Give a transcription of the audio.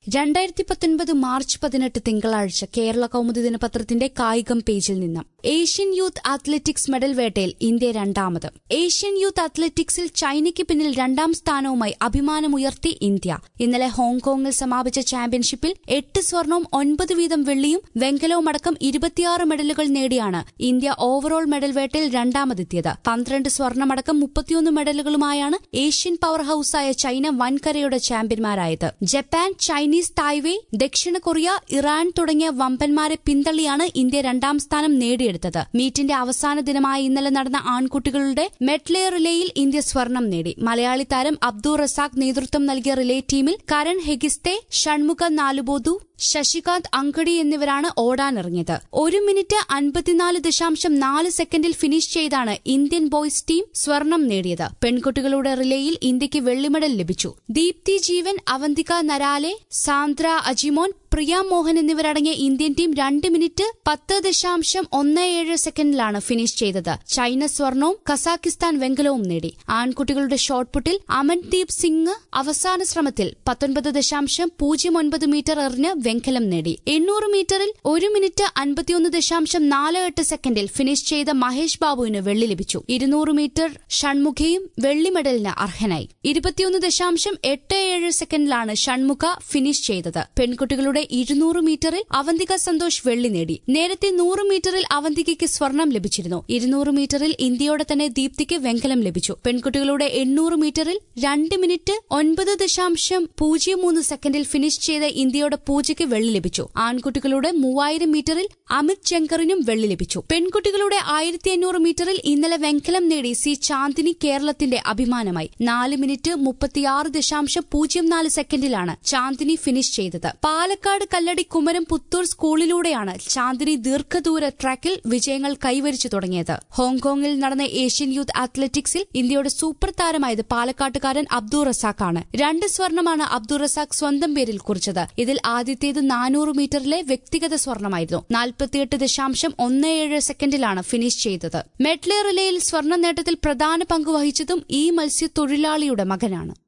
രണ്ടായിരത്തി പത്തൊൻപത് മാർച്ച് പതിനെട്ട് തിങ്കളാഴ്ച കേരള കൗമുദി ദിനപത്രത്തിന്റെ കായികം പേജിൽ നിന്നും ഏഷ്യൻ യൂത്ത് അത്ലറ്റിക്സ് മെഡൽ വേട്ടയിൽ ഇന്ത്യ രണ്ടാമത് ഏഷ്യൻ യൂത്ത് അത്ലറ്റിക്സിൽ ചൈനയ്ക്ക് പിന്നിൽ രണ്ടാം സ്ഥാനവുമായി അഭിമാനമുയർത്തി ഇന്ത്യ ഇന്നലെ ഹോങ്കോങ്ങിൽ സമാപിച്ച ചാമ്പ്യൻഷിപ്പിൽ എട്ട് സ്വർണവും ഒൻപത് വീതം വെള്ളിയും വെങ്കലവുമടക്കം ഇരുപത്തിയാറ് മെഡലുകൾ നേടിയാണ് ഇന്ത്യ ഓവറോൾ മെഡൽ വേട്ടയിൽ രണ്ടാമതെത്തിയത് പന്ത്രണ്ട് സ്വർണമടക്കം മുപ്പത്തിയൊന്ന് മെഡലുകളുമായാണ് ഏഷ്യൻ പവർ ഹൌസായ ചൈന വൻകരയുടെ ചാമ്പ്യന്മാരായത് ജപ്പാൻ ചൈനീസ് തായ്വേ ദക്ഷിണ കൊറിയ ഇറാൻ തുടങ്ങിയ വമ്പന്മാരെ പിന്തള്ളിയാണ് ഇന്ത്യ രണ്ടാം സ്ഥാനം നേടിയെടുത്തത് മീറ്റിന്റെ അവസാന ദിനമായ ഇന്നലെ നടന്ന ആൺകുട്ടികളുടെ മെഡ്ലേ റിലേയിൽ ഇന്ത്യ സ്വർണം നേടി മലയാളി താരം അബ്ദുൾ റസാഖ് നേതൃത്വം നൽകിയ റിലേ ടീമിൽ കരൺ ഹെഗിസ്തെ ഷൺമുഖ നാലുബോധു ശശികാന്ത് അങ്കടി എന്നിവരാണ് ഓടാനിറങ്ങിയത് ഒരു മിനിറ്റ് അൻപത്തിനാല് ദശാംശം നാല് സെക്കൻഡിൽ ഫിനിഷ് ചെയ്താണ് ഇന്ത്യൻ ബോയ്സ് ടീം സ്വർണം നേടിയത് പെൺകുട്ടികളുടെ റിലേയിൽ ഇന്ത്യക്ക് വെള്ളിമെഡൽ ലഭിച്ചു ദീപ്തി ജീവൻ അവന്തിക നരാലെ സാന്ദ്ര അജിമോൻ പ്രിയ മോഹൻ എന്നിവരടങ്ങിയ ഇന്ത്യൻ ടീം രണ്ട് മിനിറ്റ് പത്ത് ദശാംശം ഒന്ന് ഏഴ് സെക്കൻഡിലാണ് ഫിനിഷ് ചെയ്തത് ചൈന സ്വർണവും കസാക്കിസ്ഥാൻ വെങ്കലവും നേടി ആൺകുട്ടികളുടെ ഷോട്ട്പുട്ടിൽ അമൻദീപ് സിംഗ് അവസാന ശ്രമത്തിൽ പത്തൊൻപത് ദശാംശം പൂജ്യം ഒൻപത് മീറ്റർ എറിഞ്ഞ് വെങ്കലം നേടി എണ്ണൂറ് മീറ്ററിൽ ഒരു മിനിറ്റ് അൻപത്തിയൊന്ന് ദശാംശം നാല് എട്ട് സെക്കൻഡിൽ ഫിനിഷ് ചെയ്ത മഹേഷ് ബാബുവിന് വെള്ളി ലഭിച്ചു ഇരുന്നൂറ് മീറ്റർ ഷൺമുഖയും വെള്ളി മെഡലിന് അർഹനായി ഇരുപത്തിയൊന്ന് ദശാംശം എട്ട് ഏഴ് സെക്കൻഡിലാണ് ഷൺമുഖ ഫിനിഷ് ചെയ്തത് പെൺകുട്ടികളുടെ ഇരുന്നൂറ് മീറ്ററിൽ അവന്തിക സന്തോഷ് വെള്ളി നേടി നേരത്തെ നൂറ് മീറ്ററിൽ അവന്തികയ്ക്ക് സ്വർണം ലഭിച്ചിരുന്നു ഇരുന്നൂറ് മീറ്ററിൽ ഇന്ത്യയോടെ തന്നെ ദീപ്തിക്ക് വെങ്കലം ലഭിച്ചു പെൺകുട്ടികളുടെ എണ്ണൂറ് മീറ്ററിൽ രണ്ട് മിനിറ്റ് ഒൻപത് ദശാംശം പൂജ്യം മൂന്ന് സെക്കൻഡിൽ ഫിനിഷ് ചെയ്ത ഇന്ത്യയുടെ പൂജയ്ക്ക് വെള്ളി ലഭിച്ചു ആൺകുട്ടികളുടെ മൂവായിരം മീറ്ററിൽ അമിത് ശങ്കറിനും വെള്ളി ലഭിച്ചു പെൺകുട്ടികളുടെ ആയിരത്തി അഞ്ഞൂറ് മീറ്ററിൽ ഇന്നലെ വെങ്കലം നേടി സി ചാന്ദിനി കേരളത്തിന്റെ അഭിമാനമായി നാല് മിനിറ്റ് മുപ്പത്തിയാറ് ദശാംശം പൂജ്യം നാല് സെക്കൻഡിലാണ് ചാന്ദിനി ഫിനിഷ് ചെയ്തത് പാലക്കാട് കല്ലടി കുമരം പുത്തൂർ സ്കൂളിലൂടെയാണ് ചാന്ദിനി ദീർഘദൂര ട്രാക്കിൽ വിജയങ്ങൾ കൈവരിച്ചു തുടങ്ങിയത് ഹോങ്കോങ്ങിൽ നടന്ന ഏഷ്യൻ യൂത്ത് അത്ലറ്റിക്സിൽ ഇന്ത്യയുടെ സൂപ്പർ താരമായത് പാലക്കാട്ടുകാരൻ അബ്ദുൾ റസാഖാണ് രണ്ട് സ്വർണമാണ് അബ്ദുൾ റസാഖ് സ്വന്തം പേരിൽ കുറിച്ചത് ഇതിൽ ആദ്യത്തേത് നാനൂറ് മീറ്ററിലെ വ്യക്തിഗത സ്വർണമായിരുന്നു നാൽപ്പത്തിയെട്ട് ദശാംശം ഒന്ന് ഏഴ് സെക്കൻഡിലാണ് ഫിനിഷ് ചെയ്തത് മെഡ്ലേ റിലേയിൽ സ്വർണ്ണ നേട്ടത്തിൽ പ്രധാന പങ്ക് വഹിച്ചതും ഈ മത്സ്യത്തൊഴിലാളിയുടെ മകനാണ്